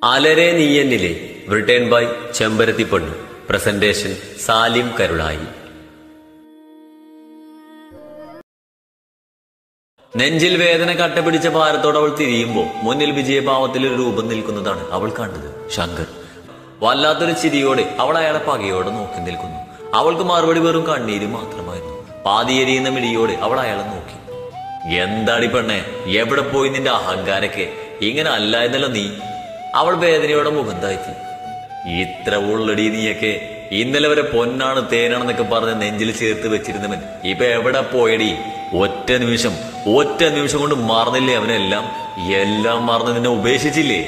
അലരെ നീയന്നിലെ written by ചെമ്പരത്തി പെണ്ണു presentation Salim Karulai നെഞ്ചിൽ വേദന കട്ടപിടിച്ച ഭാരത്തോടെ അവൾ തിരിയുമ്പോൾ മുന്നിൽ വിജയഭാവത്തിൽ ഒരു രൂപം നിൽക്കുന്നതാണ് അവൾ കണ്ടത് ശങ്കർ വല്ലാത്തൊരു ചിരിയോടെ അവൾ അയാളെ പകയോടെ നോക്കി നിൽക്കുന്നു അവൾക്ക് മറുപടി വെറും കണ്ണീര് മാത്രമായിരുന്നു പാതിയെരിയുന്ന മിടിയോടെ അവൾ അയാളെ നോക്കി എന്താടി പെണ്ണെ എവിടെ പോയി നിന്റെ അഹങ്കാരൊക്കെ ഇങ്ങനെ അല്ലായിരുന്നല്ലോ നീ അവൾ വേദനയോടെ മുഖം താഴ്ത്തി ഇത്ര ഉള്ളടി നീയൊക്കെ ഇന്നലെ വരെ പൊന്നാണ് തേനാണെന്നൊക്കെ പറഞ്ഞ് നെഞ്ചിൽ ചേർത്ത് വെച്ചിരുന്നവൻ ഇപ്പൊ എവിടെ പോയടി ഒറ്റ നിമിഷം ഒറ്റ നിമിഷം കൊണ്ട് മറന്നില്ലേ അവനെല്ലാം എല്ലാം മറന്ന് നിന്നെ ഉപേക്ഷിച്ചില്ലേ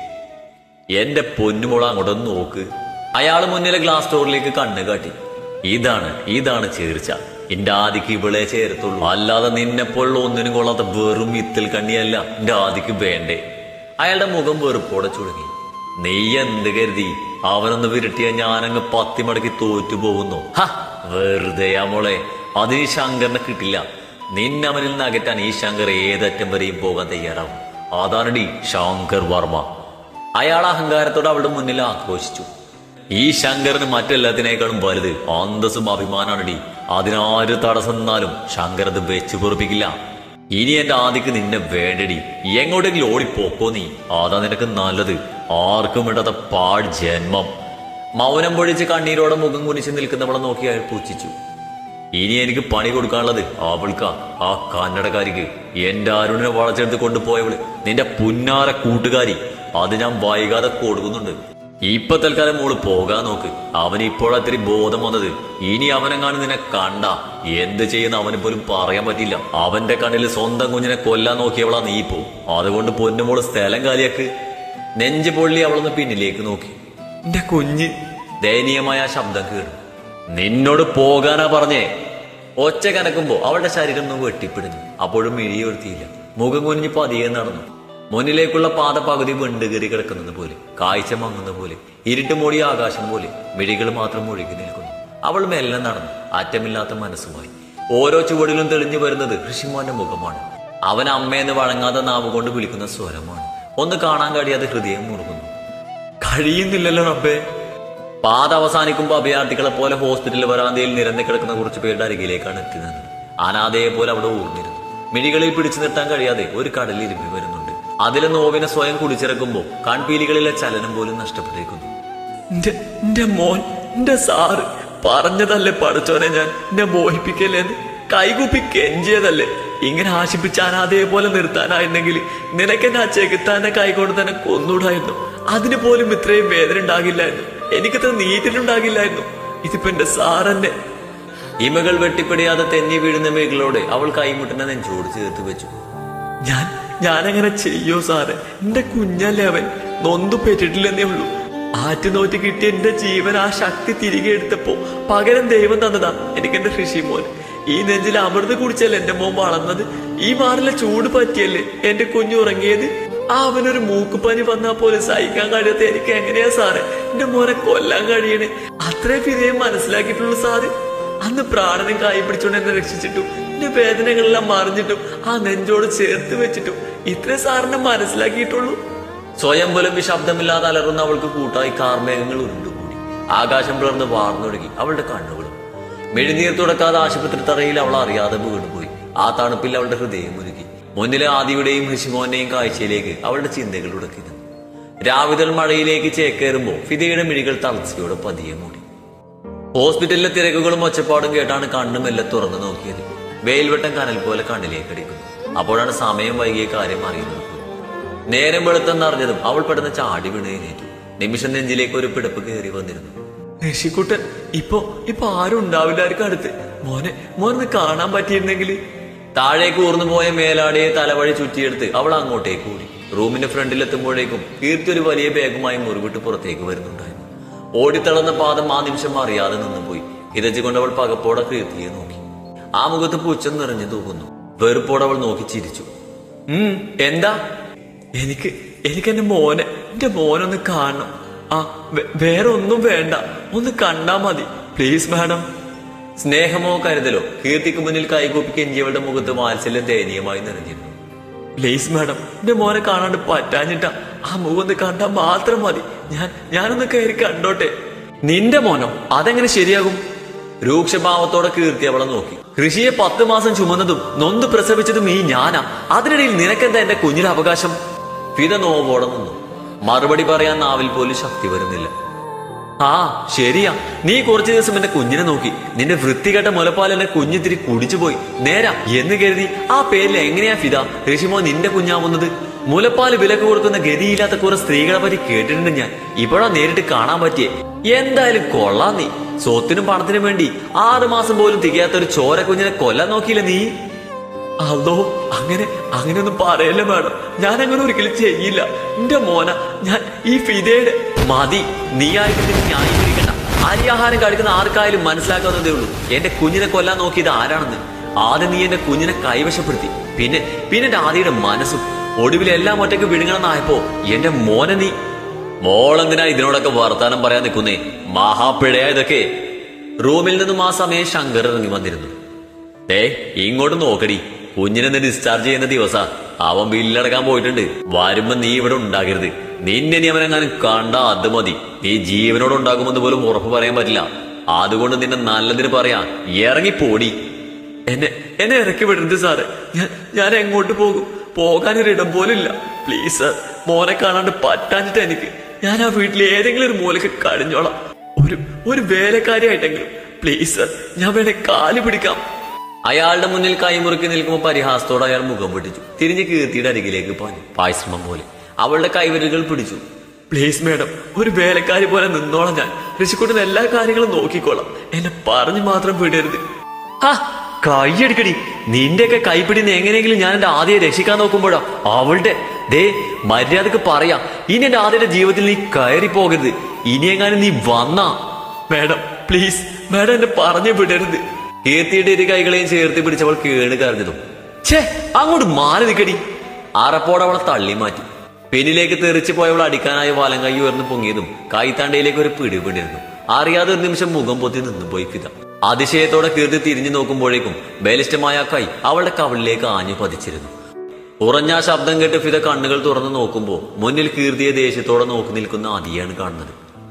എന്റെ പൊന്നുമോള അങ്ങോട്ടൊന്ന് നോക്ക് അയാള് മുന്നിലെ ഗ്ലാസ് ഡോറിലേക്ക് കണ്ണ് കാട്ടി ഇതാണ് ഇതാണ് ചേർച്ച എന്റെ ആദിക്ക് ഇവളെ ചേർത്തുള്ളൂ അല്ലാതെ നിന്നെപ്പോലുള്ള ഒന്നിനും കൊള്ളാത്ത വെറും ഇത്തിൽ കണ്ണിയല്ല എന്റെ ആദിക്ക് വേണ്ടേ അയാളുടെ മുഖം വെറുപ്പോടെ ചുളുങ്ങി നീ എന്ത് കരുതി അവനൊന്ന് വിരട്ടിയ ഞാനങ്ങ് പത്തി മടക്കി തോറ്റു പോകുന്നു ഹ വെറുതെ ആ മോളെ അതിന് ഈ ശങ്കറിനെ കിട്ടില്ല നിന്നവനിൽ നിന്ന് അകറ്റാൻ ഈ ശങ്കർ ഏതറ്റം വരെയും പോകാൻ തയ്യാറാവും അതാണടി ശങ്കർ വർമ്മ അയാൾ അഹങ്കാരത്തോടെ അവളുടെ മുന്നിൽ ആക്രോശിച്ചു ഈ ശങ്കറിന് മറ്റെല്ലാത്തിനേക്കാളും വലുത് അന്തസ്സും അഭിമാനാണടി അതിനാര് തടസ്സം നിന്നാലും ശങ്കർ അത് വെച്ചു പൊറപ്പിക്കില്ല ഇനി എന്റെ ആദിക്ക് നിന്നെ വേണ്ടടി എങ്ങോട്ടെങ്കിലും ഓടിപ്പോക്കോ നീ അതാ നിനക്ക് നല്ലത് ആർക്കും വേണ്ടാത്ത പാട് ജന്മം മൗനം പൊഴിച്ച് കണ്ണീരോടെ മുഖം കുനിച്ച് നിൽക്കുന്നവളെ നോക്കി അയാൾ പൂച്ചിച്ചു ഇനി എനിക്ക് പണി കൊടുക്കാനുള്ളത് അവൾക്കാ ആ കന്നടക്കാരിക്ക് എന്റെ അരുണിനെ വളച്ചെടുത്ത് കൊണ്ടുപോയവള് നിന്റെ പുന്നാര കൂട്ടുകാരി അത് ഞാൻ വൈകാതെ കൊടുക്കുന്നുണ്ട് ഇപ്പൊ തൽക്കാലം മോള് പോകാൻ നോക്ക് അവന് ഇപ്പോഴത്തിരി ബോധം വന്നത് ഇനി അവനെങ്ങാനും നിന്നെ കണ്ട എന്ത് ചെയ്യുന്ന അവന് പോലും പറയാൻ പറ്റില്ല അവന്റെ കണ്ണിൽ സ്വന്തം കുഞ്ഞിനെ കൊല്ലാൻ നോക്കിയവളാ നീ ഇപ്പോ അതുകൊണ്ട് പൊന്നുമോള് സ്ഥലം കാലിയാക്ക് നെഞ്ച് പൊള്ളി അവളൊന്ന് പിന്നിലേക്ക് നോക്കി എന്റെ കുഞ്ഞ് ദയനീയമായ ആ ശബ്ദം കേട്ടു നിന്നോട് പോകാനാ പറഞ്ഞേ ഒച്ച കനക്കുമ്പോ അവളുടെ ശരീരം ഒന്ന് വെട്ടിപ്പിടിഞ്ഞു അപ്പോഴും മിഴിയൊരുത്തിയില്ല മുഖം കുനിഞ്ഞ് പതിയെ നടന്നു മുന്നിലേക്കുള്ള പാത പകുതി വെണ്ടുകയറി കിടക്കുന്നത് പോലെ കാഴ്ച മങ്ങുന്ന പോലെ ഇരുട്ട് മൂടിയ ആകാശം പോലെ മിഴികൾ മാത്രം ഒഴുകി നിൽക്കുന്നു അവൾ മെല്ലെ നടന്നു അറ്റമില്ലാത്ത മനസ്സുമായി ഓരോ ചുവടിലും തെളിഞ്ഞു വരുന്നത് ഋഷിമോന്റെ മുഖമാണ് അവൻ അമ്മയെന്ന് വഴങ്ങാതെ നാവ് കൊണ്ട് വിളിക്കുന്ന സ്വരമാണ് ഒന്ന് കാണാൻ കഴിയാതെ ഹൃദയം മുറുകുന്നു കഴിയുന്നില്ലല്ലോ റബ്ബേ പാത അവസാനിക്കുമ്പോ അഭയാർത്ഥികളെ പോലെ ഹോസ്പിറ്റൽ വരാന്തയിൽ നിരന്ന് കിടക്കുന്ന കുറച്ച് പേരുടെ അരികിലേക്കാണ് എത്തി നിന്നത് അനാഥയെ പോലെ അവിടെ ഊർന്നിരുന്നു മിഴികളിൽ പിടിച്ചു നിർത്താൻ കഴിയാതെ ഒരു കടലിൽ ഇരുമ്പി വരുന്നുണ്ട് അതിലെ നോവിനെ സ്വയം കുടിച്ചിറക്കുമ്പോ കൺപീലികളിലെ ചലനം പോലും നഷ്ടപ്പെട്ടിരിക്കുന്നു എന്റെ മോൻ എന്റെ സാറ് പറഞ്ഞതല്ലേ പഠിച്ചോനെ ഞാൻ എന്നെ മോഹിപ്പിക്കല്ലേന്ന് കൈകുപ്പി കെഞ്ചിയതല്ലേ ഇങ്ങനെ ആശിപ്പിച്ച അനാഥയെ പോലെ നിർത്താനായിരുന്നെങ്കിൽ നിനക്കെന്നെ ആ ചെകുത്താന്റെ കൈകൊണ്ട് തന്നെ കൊന്നൂടായിരുന്നു അതിന് പോലും ഇത്രയും വേദന ഉണ്ടാകില്ലായിരുന്നു എനിക്കത്ര നീറ്റിലുണ്ടാകില്ലായിരുന്നു ഇതിപ്പോ എന്റെ സാറന്നെ ഇമകൾ വെട്ടിപ്പിടിയാതെ തെന്നി വീഴുന്ന മേഖലയോടെ അവൾ കൈമുട്ടിനെ നെഞ്ചോട് ചേർത്ത് വെച്ചു ഞാൻ ഞാനങ്ങനെ ചെയ്യോ സാറേ എന്റെ കുഞ്ഞല്ലേ അവൻ നൊന്തു പെറ്റിട്ടില്ലെന്നേ ഉള്ളൂ ആറ്റുനോറ്റ് കിട്ടിയ എന്റെ ജീവൻ ആ ശക്തി തിരികെ എടുത്തപ്പോ പകരം ദൈവം തന്നതാ എനിക്ക് എന്റെ ഋഷി മോൻ ഈ നെഞ്ചിൽ അമൃത് കുടിച്ചല്ലേ എന്റെ മോൻ വളർന്നത് ഈ മാറിലെ ചൂട് പറ്റിയല്ലേ എന്റെ കുഞ്ഞു ഉറങ്ങിയത് ആ അവനൊരു മൂക്കുപനി വന്നാ പോലും സഹിക്കാൻ കഴിയാത്ത എനിക്ക് എങ്ങനെയാ സാറേ എന്റെ മോനെ കൊല്ലാൻ കഴിയണേ അത്രേ പിന്നെയും മനസ്സിലാക്കിയിട്ടുള്ളൂ സാറ് അന്ന് പ്രാണനും കായി പിടിച്ചോണ്ട് എന്നെ രക്ഷിച്ചിട്ടും എന്റെ വേദനകളെല്ലാം മറിഞ്ഞിട്ടും ആ നെഞ്ചോട് ചേർത്ത് വെച്ചിട്ടും ഇത്രേ സാറിനെ മനസ്സിലാക്കിയിട്ടുള്ളൂ സ്വയം പോലും ശബ്ദമില്ലാതെ അലറുന്ന അവൾക്ക് കൂട്ടായി കാർമേഘങ്ങൾ ഉരുണ്ടുകൂടി ആകാശം പിളർന്ന് വാർന്നൊഴുകി അവളുടെ കണ്ണുകളും മെഴുനീർ തുടക്കാതെ ആശുപത്രി തറയിൽ അവൾ അറിയാതെ വീണുപോയി ആ തണുപ്പിൽ അവളുടെ ഹൃദയം ഉരുകി മുന്നിലെ ആദിയുടെയും ഋഷിമോന്റെയും കാഴ്ചയിലേക്ക് അവളുടെ ചിന്തകൾ ഉടക്കി നിന്നു രാവിതൽ മഴയിലേക്ക് ചേക്കേറുമ്പോ ഫിദയുടെ മിഴികൾ തളർച്ചയോടെ പതിയെ മൂടി ഹോസ്പിറ്റലിലെ തിരക്കുകളും ഒച്ചപ്പാടും കേട്ടാണ് കണ്ണു മെല്ലെ തുറന്നു നോക്കിയത് വെയിൽവെട്ടം കനൽ പോലെ കണ്ണിലേക്ക് അടിക്കുന്നു അപ്പോഴാണ് സമയം വൈകിയ കാര്യം അറിയുന്നത് പോലും. നേരം വെളുത്തെന്നറിഞ്ഞതും അവൾ പെടുന്ന ചാടി വീണേറ്റു നിമിഷം നെഞ്ചിലേക്ക് ഒരു പിടപ്പ് കയറി വന്നിരുന്നു ഋഷിക്കുട്ടൻ ഇപ്പൊ ഇപ്പൊ ആരും ഉണ്ടാവില്ലായിരിക്കും അടുത്ത് മോനെ മോനെ കാണാൻ പറ്റിയിരുന്നെങ്കിൽ താഴേക്ക് ഊർന്നു പോയ മേലാടിയെ തലവഴി ചുറ്റിയെടുത്ത് അവൾ അങ്ങോട്ടേക്ക് ഓടി റൂമിന്റെ ഫ്രണ്ടിലെത്തുമ്പോഴേക്കും കീർത്തി ഒരു വലിയ ബാഗുമായി മുറിവിട്ട് പുറത്തേക്ക് വരുന്നുണ്ടായിരുന്നു ഓടിത്തളർന്ന പാദം ആ നിമിഷം അറിയാതെ നിന്നുപോയി ഇതച്ചുകൊണ്ട് അവൾ പകപ്പോടെ കീർത്തിയെ നോക്കി ആ മുഖത്ത് പുച്ഛം നിറഞ്ഞു തൂക്കുന്നു വെറുപ്പോടെ അവൾ നോക്കി ചിരിച്ചു ഉം എന്താ എനിക്ക് എനിക്ക് എന്റെ മോനെ എന്റെ മോനൊന്ന് കാണണം ആ വേ- വേറെ ഒന്നും വേണ്ട ഒന്ന് കണ്ടാ മതി പ്ലീസ് മാഡം സ്നേഹമോ കരുതലോ കീർത്തിക്ക് മുന്നിൽ കൈകൂപ്പി കെഞ്ചിയവളുടെ മുഖത്ത് വാത്സല്യം ദയനീയമായി നിറഞ്ഞിരുന്നു പ്ലീസ് മാഡം എന്റെ മോനെ കാണാണ്ട് പറ്റാഞ്ഞിട്ടാ ആ മുഖം ഒന്ന് കണ്ടാ മാത്രം മതി ഞാൻ ഞാനൊന്ന് കയറി കണ്ടോട്ടെ നിന്റെ മോനോ അതെങ്ങനെ ശരിയാകും രൂക്ഷഭാവത്തോടെ കീർത്തി അവളെ നോക്കി കൃഷിയെ പത്ത് മാസം ചുമന്നതും നൊന്ത് പ്രസവിച്ചതും ഈ ഞാനാ അതിനിടയിൽ നിനക്കെന്താ എന്റെ കുഞ്ഞിന് അവകാശം ഫിത നോവോടെ നിന്നു മറുപടി പറയാൻ നാവിൽ പോലും ശക്തി വരുന്നില്ല ആ ശരിയാ നീ കുറച്ചു ദിവസം എന്റെ കുഞ്ഞിനെ നോക്കി നിന്റെ വൃത്തികെട്ട മുലപ്പാൽ എന്റെ കുഞ്ഞിത്തിരി കുടിച്ചു പോയി നേരാ എന്ന് കരുതി ആ പേരിൽ എങ്ങനെയാ ഫിദ ഋഷിമോ നിന്റെ കുഞ്ഞാവുന്നത് മുലപ്പാൽ വിലക്ക് കൊടുക്കുന്ന ഗതിയില്ലാത്ത കുറെ സ്ത്രീകളെ പറ്റി കേട്ടിട്ടുണ്ട് ഞാൻ ഇപ്പോഴാ നേരിട്ട് കാണാൻ പറ്റിയേ എന്തായാലും കൊള്ളാം നീ സ്വത്തിനും പണത്തിനും വേണ്ടി ആറു മാസം പോലും തികയാത്ത ഒരു ചോര കുഞ്ഞിനെ കൊല്ലാൻ നോക്കിയില്ല നീ അല്ലോ അങ്ങനെ അങ്ങനെയൊന്നും പറയല്ലേ മാഡം ഞാൻ അങ്ങനെ ഒരിക്കലും ചെയ്യില്ല എന്റെ മോന ഞാൻ ഈ ഫിദയുടെ മതി നീ ആയിട്ട് ഇതിന് ന്യായീകരിക്കണ്ട അരിയാഹാരം കഴിക്കുന്ന ആർക്കായാലും മനസ്സിലാക്കാവുന്നതേ ഉള്ളൂ എന്റെ കുഞ്ഞിനെ കൊല്ലാൻ നോക്കിയത് ആരാണെന്ന് ആദ്യം നീ എന്റെ കുഞ്ഞിനെ കൈവശപ്പെടുത്തി പിന്നെ പിന്നെ എന്റെ ആദിയുടെ മനസ്സും ഒടുവിൽ എല്ലാം ഒറ്റയ്ക്ക് വിഴുങ്ങണമെന്നായപ്പോ എന്റെ മോനെ നീ മോളെന്തിനാ ഇതിനോടൊക്കെ വർത്താനം പറയാൻ നിൽക്കുന്നേ മഹാപ്പിഴയാ ഇതൊക്കെ റൂമിൽ നിന്നും ആ സമയം ശങ്കർ ഇറങ്ങി വന്നിരുന്നു ഏ ഇങ്ങോട്ട് നോക്കടി കുഞ്ഞിനെ ഡിസ്ചാർജ് ചെയ്യുന്ന ദിവസാ അവൻ ബില്ലടക്കാൻ പോയിട്ടുണ്ട് വരുമ്പോ നീ ഇവിടെ ഉണ്ടാകരുത് നിന്നെ നീ അവനെങ്ങാനും കണ്ട അത് മതി നീ ജീവനോട് ഉണ്ടാകുമെന്ന് പോലും ഉറപ്പ് പറയാൻ പറ്റില്ല അതുകൊണ്ട് നിന്നെ നല്ലതിന് പറയാ ഇറങ്ങിപ്പോടി എന്നെ എന്നെ ഇറക്കി വിടരുത് സാറ് ഞാൻ ഞാൻ എങ്ങോട്ട് പോകും പോകാനൊരിടം പോലില്ല പ്ലീസ് സാർ മോനെ കാണാണ്ട് പറ്റാഞ്ഞിട്ട് എനിക്ക് ഞാൻ ആ വീട്ടിൽ ഏതെങ്കിലും ഒരു മൂലക്ക് കഴിഞ്ഞോളാം ഒരു ഒരു വേലക്കാരിയായിട്ടെങ്കിലും പ്ലീസ് സാർ ഞാൻ വേണേ കാല് പിടിക്കാം അയാളുടെ മുന്നിൽ കൈമുറുക്കി നിൽക്കുമ്പോൾ പരിഹാസത്തോടെ അയാൾ മുഖം പിടിച്ചു തിരിഞ്ഞ് കീർത്തിയുടെ അരികിലേക്ക് പാഞ്ഞു പായശ്രമം പോലെ അവളുടെ കൈവിരലുകൾ പിടിച്ചു പ്ലീസ് മേഡം ഒരു വേലക്കാരി പോലെ നിന്നോളാം ഞാൻ ഋഷിക്കുട്ടൻ എല്ലാ കാര്യങ്ങളും നോക്കിക്കോളാം എന്നെ പറഞ്ഞു മാത്രം വിടരുത് ആ കൈയെടുക്കടി നിന്റെയൊക്കെ കൈപ്പിടിന്ന് എങ്ങനെയെങ്കിലും ഞാൻ എന്റെ ആദ്യം രക്ഷിക്കാൻ നോക്കുമ്പോഴാ അവളുടെ ദേ മര്യാദക്ക് പറയാം ഇനി എന്റെ ആദ്യയുടെ ജീവിതത്തിൽ നീ കയറി പോകരുത് ഇനിയെങ്ങാനും നീ വന്നാ മേഡം പ്ലീസ് മേഡം എന്നെ പറഞ്ഞു വിടരുത് കീർത്തിയുടെ ഇരു കൈകളെയും ചേർത്ത് പിടിച്ചവൾ കേണ് കരഞ്ഞതും ഛേ അങ്ങോട്ട് മാറി നിൽക്കടി അറപ്പോടെ അവളെ തള്ളി മാറ്റി പിന്നിലേക്ക് തെറിച്ചു പോയവൾ അടിക്കാനായി വലം കൈ ഉയർന്ന് പൊങ്ങിയതും കൈത്താണ്ടയിലേക്ക് ഒരു പിടി വീണിരുന്നു അറിയാതെ ഒരു നിമിഷം മുഖം പൊത്തി നിന്നു പോയി ഫിത അതിശയത്തോടെ കീർത്തി തിരിഞ്ഞു നോക്കുമ്പോഴേക്കും ബലിഷ്ടമായ ആ കൈ അവളുടെ കവിളിലേക്ക് ആഞ്ഞു പതിച്ചിരുന്നു ഉറഞ്ഞ ആ ശബ്ദം കേട്ട് ഫിത കണ്ണുകൾ തുറന്നു നോക്കുമ്പോൾ മുന്നിൽ കീർത്തിയെ ദേഷ്യത്തോടെ നോക്കി നിൽക്കുന്ന ആദിയാണ് കാണുന്നത്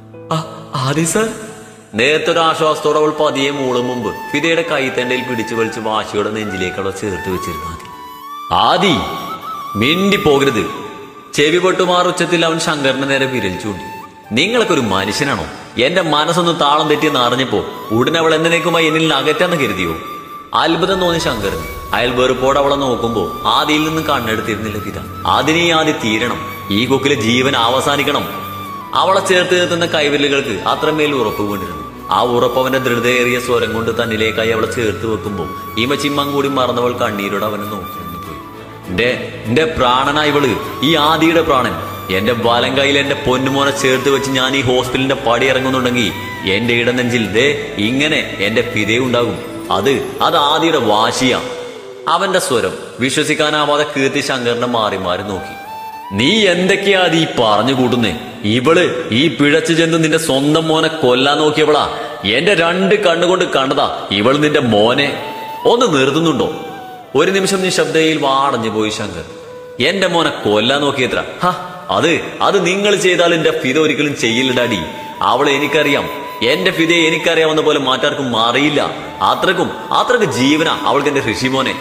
ആദി സാർ നേരത്തെ ഒരു ആശ്വാസത്തോടെ അവൾ പതിയെ മൂളും മുമ്പ് ഫിദയുടെ കൈത്തണ്ടയിൽ പിടിച്ചു വലിച്ച് വാശിയോടെ നെഞ്ചിലേക്ക് അവളെ ചേർത്ത് വെച്ചിരുന്നു ആദി ആദി മിണ്ടി പോകരുത് ചെവി പൊട്ടുമാർ ഉച്ചത്തിൽ അവൻ ശങ്കറിന്റെ നേരെ വിരൽ ചൂണ്ടി നിങ്ങളൊക്കെ ഒരു മനുഷ്യനാണോ എന്റെ മനസ്സൊന്ന് താളം തെറ്റിയെന്ന് അറിഞ്ഞപ്പോ ഉടനെ അവൾ എന്നേക്കുമായി എന്നിൽ നിന്ന് അകറ്റാന്ന് കരുതിയോ അത്ഭുതം തോന്നി ശങ്കറിന് അയാൾ വെറുപ്പോടെ അവളെ നോക്കുമ്പോ ആദിയിൽ നിന്ന് കണ്ണെടുത്തിരുന്നില്ല ഫിദ അതിനെ ഈ ആദ്യം തീരണം ഈ കൊക്കിലെ ജീവൻ അവസാനിക്കണം അവളെ ചേർത്ത് നിർത്തുന്ന കൈവിരലുകൾക്ക് അത്രമേൽ ഉറപ്പ് വീണിരുന്നു ആ ഉറപ്പ് അവന്റെ ദൃഢതയേറിയ സ്വരം കൊണ്ട് തന്നിലേക്കായി അവളെ ചേർത്ത് വെക്കുമ്പോൾ ഇമച്ചിമ്മം കൂടി മറന്നവൾ കണ്ണീരോട് അവനെ നോക്കി നിന്ന് പോയി എന്റെ എന്റെ പ്രാണനായി ഇവള് ഈ ആദിയുടെ പ്രാണൻ എന്റെ വലം കയ്യിൽ എന്റെ പൊന്നുമോനെ ചേർത്ത് വെച്ച് ഞാൻ ഈ ഹോസ്പിറ്റലിന്റെ പടി ഇറങ്ങുന്നുണ്ടെങ്കിൽ എന്റെ ഇടനെഞ്ചിൽ ദേ ഇങ്ങനെ എന്റെ പിതേ ഉണ്ടാകും അത് അത് ആദിയുടെ വാശിയാ അവന്റെ സ്വരം വിശ്വസിക്കാനാവാതെ കീർത്തി ശങ്കറിനെ മാറി മാറി നോക്കി നീ എന്തൊക്കെയാ അത് ഈ പറഞ്ഞു കൂട്ടുന്നേ ഇവള് ഈ പിഴച്ചു ചെന്ന് നിന്റെ സ്വന്തം മോനെ കൊല്ലാൻ നോക്കിയവളാ എന്റെ രണ്ട് കണ്ണുകൊണ്ട് കണ്ടതാ ഇവൾ നിന്റെ മോനെ ഒന്ന് നിർത്തുന്നുണ്ടോ ഒരു നിമിഷം നിശബ്ദയിൽ വാടഞ്ഞു പോയി ശങ്കർ എന്റെ മോനെ കൊല്ലാൻ നോക്കിയത്ര ഹ അത് അത് നിങ്ങൾ ചെയ്താൽ എന്റെ ഫിത ഒരിക്കലും ചെയ്യില്ല ഡാഡി അവളെ എനിക്കറിയാം എന്റെ ഫിതയെ എനിക്കറിയാവുന്ന പോലെ മാറ്റാർക്കും മാറിയില്ല അത്രക്കും അത്രക്ക് ജീവന അവൾക്ക് എന്റെ ഋഷിമോനെ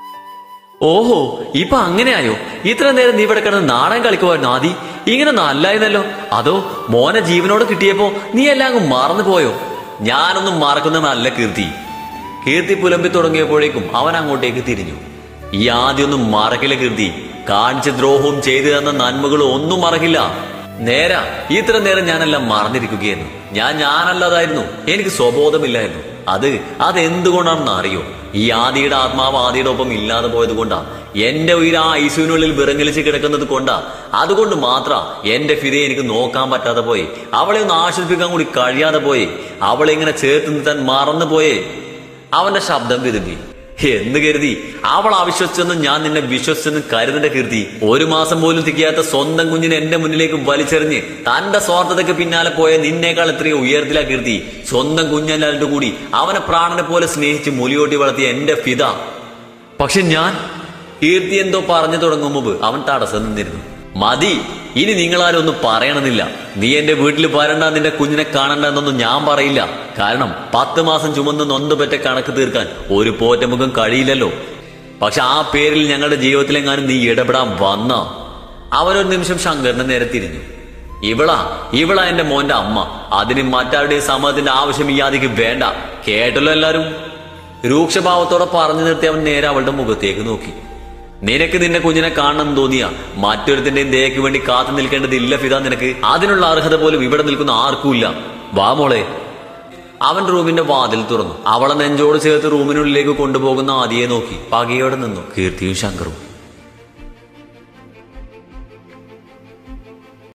ഓഹോ ഇപ്പൊ അങ്ങനെയായോ ഇത്ര നേരം നീ ഇവിടെ കിടന്ന് നാടൻ കളിക്കുമായിരുന്നു ആദി ഇങ്ങനെ നല്ലായിരുന്നല്ലോ അതോ മോനെ ജീവനോട് കിട്ടിയപ്പോ നീ എല്ലാം അങ്ങ് മറന്നു പോയോ ഞാനൊന്നും മറക്കുന്ന നല്ല കീർത്തി കീർത്തി പുലമ്പി തുടങ്ങിയപ്പോഴേക്കും അവൻ അങ്ങോട്ടേക്ക് തിരിഞ്ഞു ഈ ആദ്യമൊന്നും മറക്കില്ല കീർത്തി കാണിച്ച ദ്രോഹവും ചെയ്തു തന്ന നന്മകളും ഒന്നും മറക്കില്ല നേരാ ഇത്ര നേരം ഞാനെല്ലാം മറന്നിരിക്കുകയായിരുന്നു ഞാൻ ഞാനല്ലാതായിരുന്നു എനിക്ക് സ്വബോധമില്ലായിരുന്നു അത് അതെന്തുകൊണ്ടാണെന്ന് അറിയോ ഈ ആദിയുടെ ആത്മാവ് ആദിയുടെ ഒപ്പം ഇല്ലാതെ പോയത് കൊണ്ടാ എന്റെ ഉയര ആ ഐസുവിനുള്ളിൽ വിറങ്ങലിച്ച് കിടക്കുന്നത് കൊണ്ടാ അതുകൊണ്ട് മാത്ര എന്റെ ഫിതയെ എനിക്ക് നോക്കാൻ പറ്റാതെ പോയി അവളെ ഒന്ന് ആശ്വസിപ്പിക്കാൻ കൂടി കഴിയാതെ പോയി അവളെ ഇങ്ങനെ ചേർത്ത് നിർത്താൻ മറന്നു പോയേ അവന്റെ ശബ്ദം വിരുമ്പി എന്ന് കരുതി അവൾ അവിശ്വസിച്ചെന്ന് ഞാൻ നിന്നെ വിശ്വസിച്ചെന്ന് കരുതന്റെ കീർത്തി ഒരു മാസം പോലും തികയാത്ത സ്വന്തം കുഞ്ഞിനെ എന്റെ മുന്നിലേക്ക് വലിച്ചെറിഞ്ഞ് തന്റെ സ്വാർത്ഥതയ്ക്ക് പിന്നാലെ പോയ നിന്നേക്കാൾ എത്രയോ ഉയരത്തിലാ കീർത്തി സ്വന്തം കുഞ്ഞല്ലാണ്ട് കൂടി അവനെ പ്രാണനെ പോലെ സ്നേഹിച്ച് മുലിയോട്ടി വളർത്തിയ എന്റെ ഫിത പക്ഷെ ഞാൻ കീർത്തി എന്തോ പറഞ്ഞു തുടങ്ങും മുമ്പ് അവൻ തടസ്സം നിന്നിരുന്നു മതി ഇനി നിങ്ങളാരും ഒന്നും പറയണമെന്നില്ല നീ എന്റെ വീട്ടിൽ വരണ്ട നിന്റെ കുഞ്ഞിനെ കാണണ്ട എന്നൊന്നും ഞാൻ പറയില്ല കാരണം പത്ത് മാസം ചുമന്ന് നൊന്തുപറ്റ കണക്ക് തീർക്കാൻ ഒരു പോറ്റമുഖം കഴിയില്ലല്ലോ പക്ഷെ ആ പേരിൽ ഞങ്ങളുടെ ജീവിതത്തിലെങ്ങാനും നീ ഇടപെടാൻ വന്ന അവനൊരു നിമിഷം ശങ്കറിന് നേരെ തിരിഞ്ഞു ഇവളാ ഇവളാ എന്റെ മോന്റെ അമ്മ അതിന് മറ്റാരുടെയും സമ്മതത്തിന്റെ ആവശ്യം ഈ ആദിക്ക് വേണ്ട കേട്ടല്ലോ എല്ലാരും രൂക്ഷഭാവത്തോടെ പറഞ്ഞു നിർത്തി അവൻ നേരെ അവളുടെ മുഖത്തേക്ക് നോക്കി നിനക്ക് നിന്റെ കുഞ്ഞിനെ കാണണം തോന്നിയ മറ്റൊരുത്തിന്റെയും ദയക്ക് വേണ്ടി കാത്തു നിൽക്കേണ്ടതില്ല ഫിദ നിനക്ക് അതിനുള്ള അർഹത പോലും ഇവിടെ നിൽക്കുന്ന ആർക്കുമില്ല വാ മോളെ അവൻ റൂമിന്റെ വാതിൽ തുറന്നു അവളെ നെഞ്ചോട് ചേർത്ത് റൂമിനുള്ളിലേക്ക് കൊണ്ടുപോകുന്ന ആദിയെ നോക്കി പകയോടെ നിന്നു കീർത്തിയും ശങ്കറും